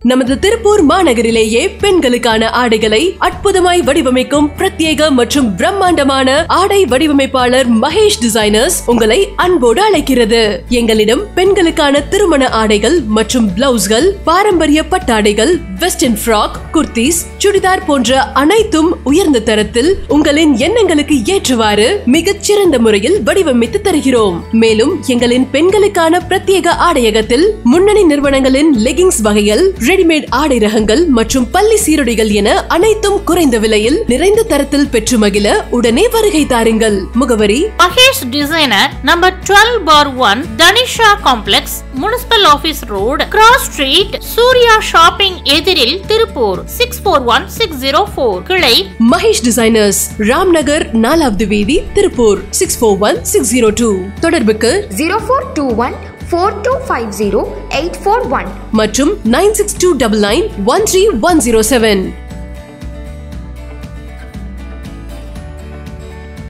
நமது திருப்பூர் மாநகரிலேயே பெண்களுக்கான ஆடைகளை அற்புதமாய் வடிவமைக்கும் பிரத்யேக மற்றும் பிரம்மாண்டமான ஆடை வடிவமைப்பாளர் மகேஷ் டிசைனர்ஸ் உங்களை அன்போடு அழைக்கிறது எங்களிடம் பெண்களுக்கான திருமண ஆடைகள் மற்றும் பிளவுஸ்கள் பாரம்பரிய பட்டாடைகள் வெஸ்டர்ன் ஃப்ராக் குர்தீஸ் சுடிதார் போன்ற அனைத்தும் உயர்ந்த தரத்தில் உங்களின் எண்ணங்களுக்கு ஏற்றவாறு மிகச் சிறந்த முறையில் வடிவமைத்து தருகிறோம் மேலும் எங்களின் பெண்களுக்கான பிரத்யேக ஆடையகத்தில் முன்னணி நிறுவனங்களின் லெகிங்ஸ் வகைகள் ரெடிமேட் ஆடை ரகங்கள் மற்றும் பள்ளி சீருடைகள் என அனைத்தும் குறைந்த விலையில் நிறைந்த தரத்தில் பெற்று மகிழ உடனே வருகை தாருங்கள் முகவரி Mahesh designer number twelve four one Tanisha complex municipal office road cross street Surya shopping எதிரில் Tiruppur six four one six zero four கிளை மகேஷ் டிசைனர்ஸ் ராம்நகர் நாலாவது வீதி Tiruppur six four one six zero two தொடர்புக்கு zero four two one four two five zero eight four one மற்றும் nine six two double nine one three one zero seven